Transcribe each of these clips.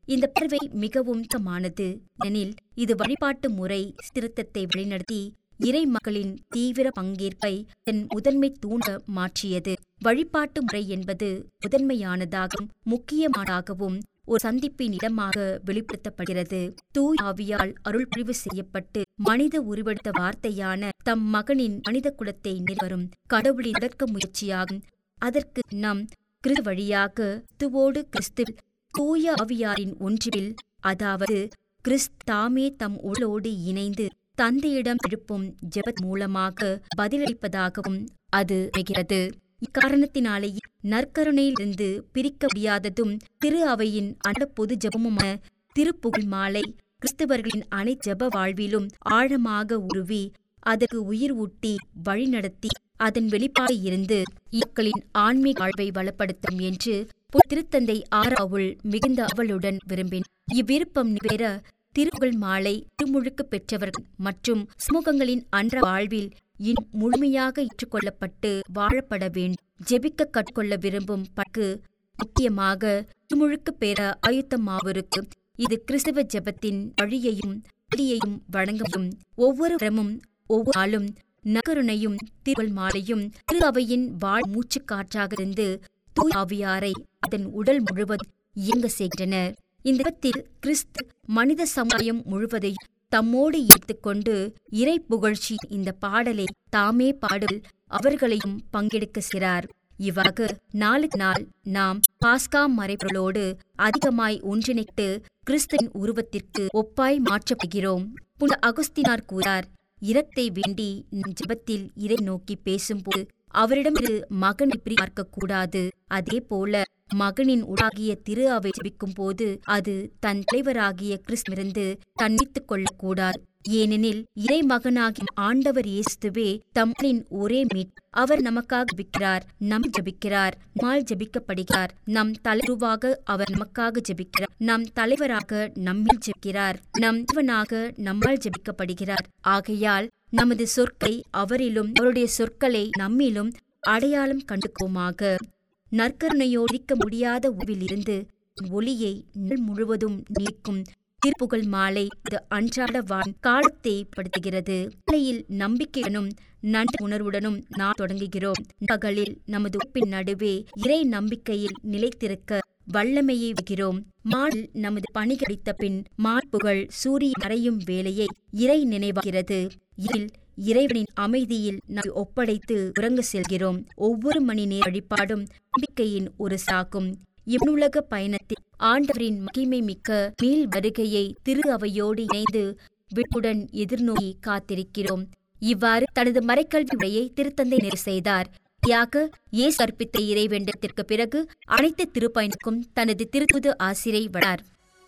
இந்த பார்வை மிகவும் முக்கியமானது எனில் இது வழிபாட்டு முறை திருத்தத்தை வழிநடத்தி இறை மக்களின் தீவிர பங்கேற்பை தன் முதன்மை தூண்ட மாற்றியது வழிபாட்டு முறை என்பது முதன்மையானதாகவும் முக்கியமானதாகவும் ஒரு சந்திப்பின் இடமாக வெளிப்படுத்தப்படுகிறது தூய் ஆவியால் அருள் பிரிவு செய்யப்பட்டு மனித உருவெடுத்த வார்த்தையான தம் மகனின் மனித குலத்தை நிறுவரும் கடவுளின் தொடக்க முயற்சியாகும் அதற்கு நம் கிறிஸ்து வழியாக கிறிஸ்துவோடு கிறிஸ்து தூய ஆவியாரின் ஒன்றில் அதாவது கிறிஸ்து தாமே தம் உடலோடு இணைந்து தந்தையிடம் எழுப்பும் ஜெபத் மூலமாக பதிலளிப்பதாகவும் அது அமைகிறது இக்காரணத்தினாலேயே நற்கருணையிலிருந்து பிரிக்க முடியாததும் திரு அவையின் அண்ட பொது ஜபமுமான திருப்புகழ் மாலை கிறிஸ்தவர்களின் அனைத்து ஜப வாழ்விலும் ஆழமாக உருவி அதற்கு உயிர் ஊட்டி வழிநடத்தி அதன் வெளிப்பாடு இருந்து இக்களின் ஆன்மீக வாழ்வை வளப்படுத்தும் என்று திருத்தந்தை ஆறாவுள் மிகுந்த அவளுடன் விரும்பின் இவ்விருப்பம் நிறைவேற திருப்புகழ் மாலை திருமுழுக்கு பெற்றவர்கள் மற்றும் சமூகங்களின் அன்ற வாழ்வில் இன்னும் முழுமையாக ஏற்றுக்கொள்ளப்பட்டு வாழப்பட வேண்டும் ஜெபிக்க கற்கொள்ள விரும்பும் பக்கு முக்கியமாக திருமுழுக்கு பெற ஆயுத்தமாவருக்கு இது கிறிஸ்தவ ஜெபத்தின் வழியையும் வழியையும் வழங்கவும் ஒவ்வொரு வரமும் ஒவ்வொரு நாளும் நகருணையும் திருவள் மாலையும் திரு அவையின் வாழ் மூச்சு காற்றாக இருந்து தூய் ஆவியாரை அதன் உடல் முழுவதும் இயங்க செய்கின்றனர் இந்த இடத்தில் கிறிஸ்து மனித சமுதாயம் முழுவதையும் தம்மோடு ஈர்த்துக்கொண்டு இறை புகழ்ச்சி இந்த பாடலை தாமே பாடல் அவர்களையும் பங்கெடுக்க செய்கிறார் இவ்வாக நாளுக்கு நாள் நாம் பாஸ்கா மறைபொருளோடு அதிகமாய் ஒன்றிணைத்து கிறிஸ்துவின் உருவத்திற்கு ஒப்பாய் மாற்றப்படுகிறோம் புனித அகுஸ்தினார் கூறார் இரத்தை வேண்டி நம் ஜெபத்தில் இறை நோக்கி பேசும்போது அவரிடம் மகனை பார்க்க கூடாது அதே போல மகனின் உடாகிய திரு அவை ஜெபிக்கும் போது அது தன் தலைவராகிய கிறிஸ்மிருந்து தன்னித்துக் கொள்ளக்கூடாது ஏனெனில் இறை மகனாகிய ஆண்டவர் இயேசுவே தம்ளின் ஒரே மீட் அவர் நமக்காக ஜபிக்கிறார் நம் ஜபிக்கிறார் மால் ஜபிக்கப்படுகிறார் நம் தலைவராக அவர் நமக்காக ஜபிக்கிறார் நம் தலைவராக நம்மில் ஜபிக்கிறார் நம் இவனாக நம்மால் ஜபிக்கப்படுகிறார் ஆகையால் நமது சொற்களை அவரிலும் அவருடைய சொற்களை நம்மிலும் அடையாளம் கண்டுக்கோமாக நற்கருணையோடிக்க முடியாத உவில் இருந்து ஒளியை நல் முழுவதும் நீக்கும் திருப்புகழ் மாலை இது அன்றாட வான் காலத்தை படுத்துகிறது மாலையில் நம்பிக்கையுடனும் நன்றி உணர்வுடனும் நாம் தொடங்குகிறோம் பகலில் நமது உப்பின் நடுவே இறை நம்பிக்கையில் நிலைத்திருக்க வல்லமையை விகிறோம் மாடில் நமது பணி கிடைத்த பின் மாட்புகள் சூரிய மறையும் வேலையை இறை நினைவாகிறது இதில் இறைவனின் அமைதியில் நாம் ஒப்படைத்து உறங்க செல்கிறோம் ஒவ்வொரு மணி நேர வழிபாடும் நம்பிக்கையின் ஒரு சாக்கும் இவ்வுலக பயணத்தில் ஆண்டவரின் மகிமை மிக்க மீள் வருகையை திரு அவையோடு இணைந்து விட்டுடன் எதிர்நோக்கி காத்திருக்கிறோம் இவ்வாறு தனது மறைக்கல்வி உரையை திருத்தந்தை நிறைவு செய்தார் யாக இயேசு கற்பித்த இறைவேண்டத்திற்கு பிறகு அனைத்து திருப்பயனுக்கும் தனது திருத்துது ஆசிரை வடார்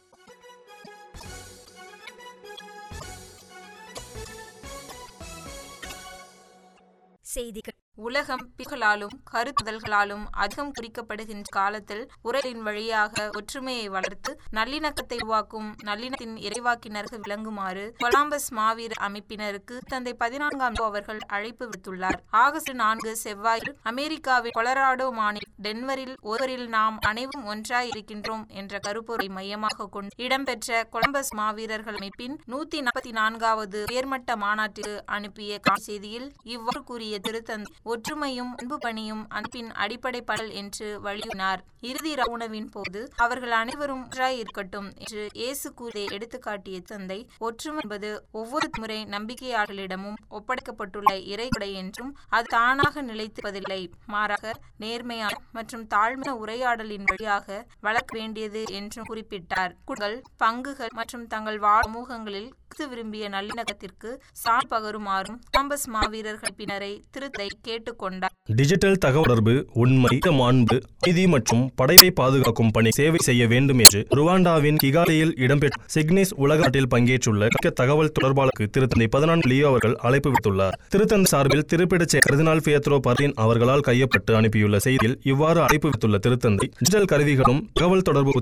செய்திகள் உலகம் பிகளாலும் கருத்துதல்களாலும் அதிகம் குறிக்கப்படுகின்ற காலத்தில் உரையின் வழியாக ஒற்றுமையை வளர்த்து நல்லிணக்கத்தை உருவாக்கும் நல்லிணத்தின் இறைவாக்கினர்கள் விளங்குமாறு கொலாம்பஸ் மாவீர அமைப்பினருக்கு தந்தை பதினான்காம் அவர்கள் அழைப்பு விடுத்துள்ளார் ஆகஸ்ட் நான்கு செவ்வாயில் அமெரிக்காவின் கொலராடோ மாநில டென்வரில் ஒருவரில் நாம் அனைவரும் ஒன்றாய் இருக்கின்றோம் என்ற கருப்பொருளை மையமாக கொண்டு இடம்பெற்ற கொலம்பஸ் மாவீரர்கள் அமைப்பின் நூத்தி நாற்பத்தி நான்காவது உயர்மட்ட மாநாட்டிற்கு அனுப்பிய செய்தியில் இவ்வாறு கூறிய திருத்தந்தை ஒற்றுமையும் அன்பு பணியும் அன்பின் அடிப்படை படல் என்று வலியுறுத்தினார் இறுதி உணவின் போது அவர்கள் அனைவரும் ஒன்றாய் இருக்கட்டும் என்று இயேசு கூறியை எடுத்துக்காட்டிய தந்தை ஒற்றுமை என்பது ஒவ்வொரு முறை நம்பிக்கையாளர்களிடமும் ஒப்படைக்கப்பட்டுள்ள இறைகுடை என்றும் அது தானாக நிலைத்திருப்பதில்லை மாறாக நேர்மையான மற்றும் தாழ்மையான உரையாடலின் வழியாக வளர்க்க வேண்டியது என்றும் குறிப்பிட்டார் குடுகள் பங்குகள் மற்றும் தங்கள் வாழ் சமூகங்களில் கிறிஸ்து விரும்பிய நல்லிணக்கத்திற்கு சால் பகருமாறும் காம்பஸ் மாவீரர்கள் பின்னரை திருத்தை கேட்டுக்கொண்டார் டிஜிட்டல் தகவலர்பு உண்மை மாண்பு நீதி மற்றும் படைப்பை பாதுகாக்கும் பணி சேவை செய்ய வேண்டும் என்று ருவாண்டாவின் கிகாலியில் இடம்பெற்ற சிக்னிஸ் உலக நாட்டில் பங்கேற்றுள்ள கற்க தகவல் தொடர்பாளருக்கு திருத்தந்தை பதினான்கு லியோ அவர்கள் அழைப்பு விடுத்துள்ளார் திருத்தந்தை சார்பில் திருப்பிடச்சே கர்தினால் பியத்ரோ பர்லின் அவர்களால் கையப்பட்டு அனுப்பியுள்ள செய்தியில் இவ்வாறு அழைப்பு விடுத்துள்ள திருத்தந்தை டிஜிட்டல் கருவிகளும் தகவல் தொடர்பு